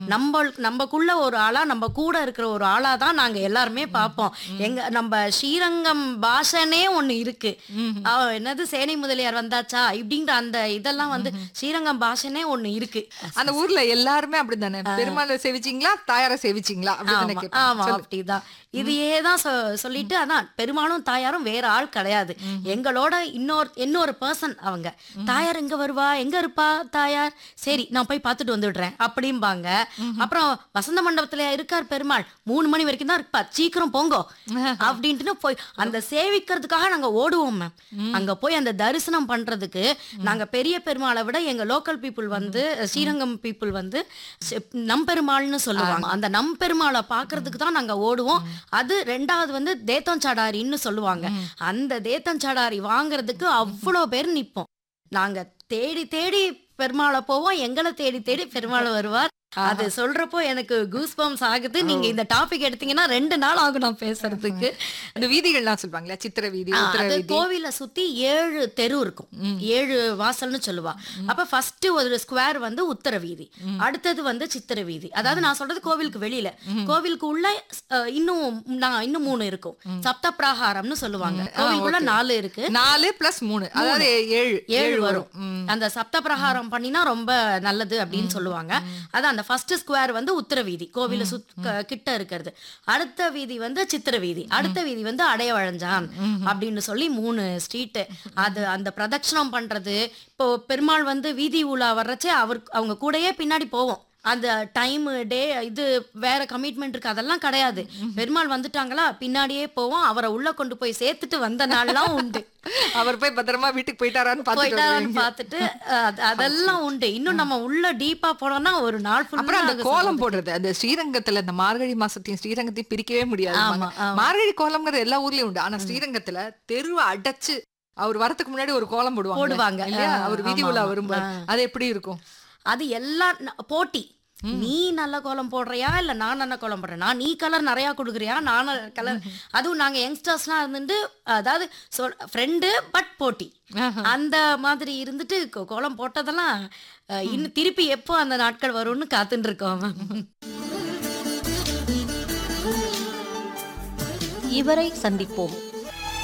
நம்ம நம்மக்குள்ள ஒரு ஆளா நம்ம கூட இருக்கிற ஒரு ஆளா தான் நாங்க எல்லாருமே பார்ப்போம் எங்க நம்ம ஸ்ரீரங்கம் பாஷனே ஒண்ணு இருக்கு அவ என்னது சேனை முதலியார் வந்தாச்சா இப்படிங்கிற அந்த இதெல்லாம் வந்து ஸ்ரீரங்கம் பாஷனே ஒண்ணு இருக்கு அந்த ஊர்ல எல்லாருமே அப்படிதானே பெருமாளை சேவிச்சீங்களா தாயாரை சேவிச்சீங்களா அப்படின்னு ஆமா, கேட்பாங்க. ஆமா சொல்லு. அப்படிதான் இதையே தான் சொ- சொல்லிட்டு அதான் பெருமாளும் தாயாரும் வேற ஆள் கிடையாது எங்களோட இன்னொரு இன்னொரு பர்சன் அவங்க தாயார் எங்க வருவா எங்க இருப்பா தாயார் சரி நான் போய் பார்த்துட்டு வந்துடுறேன் அப்படிம்பாங்க அப்புறம் வசந்த மண்டபத்துல இருக்கார் பெருமாள் மூணு மணி வரைக்கும் தான் இருப்பா சீக்கிரம் போங்கோ அப்படின்ட்டு போய் அந்த சேவிக்கிறதுக்காக நாங்க ஓடுவோம் மேம் அங்க போய் அந்த தரிசனம் பண்றதுக்கு நாங்க பெரிய பெருமாளை விட எங்க லோக்கல் பீப்புள் வந்து ஸ்ரீரங்கம் பீப்புள் வந்து செ- நம்பெருமாள்னு சொல்லுவாங்க அந்த நம்பெருமாளை பாக்குறதுக்கு தான் நாங்க ஓடுவோம் அது ரெண்டாவது வந்து தேத்தஞ்சாடாரின்னு சொல்லுவாங்க அந்த தேத்தஞ்சாடாரி வாங்குறதுக்கு அவ்வளோ பேர் நிப்போம் நாங்க தேடி தேடி பெருமாளை போவோம் எங்களை தேடி தேடி பெருமாள் வருவார் அது சொல்றப்போ எனக்கு கூஸ் பம்ஸ் ஆகுது நீங்க இந்த டாபிக் எடுத்தீங்கன்னா ரெண்டு நாள் ஆகும் நான் பேசுறதுக்கு இந்த வீதிகள்லாம் சொல்லுவாங்களா சித்திர வீதி ஆ, உத்தர அது வீதி கோவிலை சுத்தி ஏழு தெரு இருக்கும் ஏழு வாசல்னு சொல்லுவா அப்ப ஃபர்ஸ்ட் ஒரு ஸ்கொயர் வந்து உத்தர வீதி அடுத்தது வந்து சித்திர வீதி அதாவது நான் சொல்றது கோவிலுக்கு வெளியில கோவிலுக்கு உள்ள அஹ், இன்னும் நான் இன்னும் மூணு இருக்கும் சப்த பிராகாரம்னு சொல்லுவாங்க கோவிலுக்குள்ள நாலு இருக்கு நாலு பிளஸ் மூணு அதாவது ஏழு ஏழு வரும் அந்த சப்த பிரகாரம் பண்ணினா ரொம்ப நல்லது அப்படின்னு சொல்லுவாங்க அது அந்த ஃபர்ஸ்ட் ஸ்கொயர் வந்து உத்தர வீதி கோவில சுத் க- கிட்ட இருக்கிறது அடுத்த வீதி வந்து சித்திர வீதி அடுத்த வீதி வந்து அடையவழஞ்சான் அப்படின்னு சொல்லி மூணு ஸ்ட்ரீட் அது அந்த பிரதட்சணம் பண்றது இப்போ பெருமாள் வந்து வீதி உலா வர்றச்சே அவர் அவங்க கூடயே பின்னாடி போவோம் அந்த டைம் டே இது வேற கமிட்மெண்ட் இருக்கு அதெல்லாம் கிடையாது பெருமாள் வந்துட்டாங்களா பின்னாடியே போவோம் அவரை உள்ள கொண்டு போய் சேர்த்துட்டு வந்த நாள்லாம் உண்டு அவர் போய் பத்திரமா வீட்டுக்கு போயிட்டாரான்னு பாத்துட்டு போயிட்டாரான்னு வருவீங்க. பார்த்துட்டு அஹ், அது- அதெல்லாம் உண்டு இன்னும் நம்ம உள்ள டீப்பா போனோம்னா ஒரு நாள் full அப்புறம் அந்த ஆ கோலம் போடுறது அந்த ஸ்ரீரங்கத்துல இந்த மார்கழி மாசத்தையும் ஸ்ரீரங்கத்தையும் பிரிக்கவே முடியாது ஆமா, ஆமா. மார்கழி கோலம்ங்கிறது எல்லா ஊர்லயும் உண்டு ஆனா ஸ்ரீரங்கத்துல தெருவை அடைச்சு அவர் வரதுக்கு முன்னாடி ஒரு கோலம் போடுவாங்க போடுவாங்க. இல்லையா ஆ, அவர் வீதி ஆமா, உலா ஆமா. வரும்போது அது எப்படி இருக்கும் அது எல்லாம் ந- போட்டி நீ நல்ல கோலம் போடுறியா இல்ல நான் நல்ல கோலம் போடுறேனா நீ கலர் நிறைய கொடுக்குறியா நான் கலர் அதுவும் நாங்க யங்ஸ்டர்ஸ்லாம் இருந்துட்டு அதாவது ஃப்ரெண்டு பட் போட்டி அந்த மாதிரி இருந்துட்டு கோ- கோலம் போட்டதெல்லாம் அஹ், இன்னும் திருப்பி எப்போ அந்த நாட்கள் வரும்னு காத்துட்டு இருக்கோம் இவரை சந்திப்போம்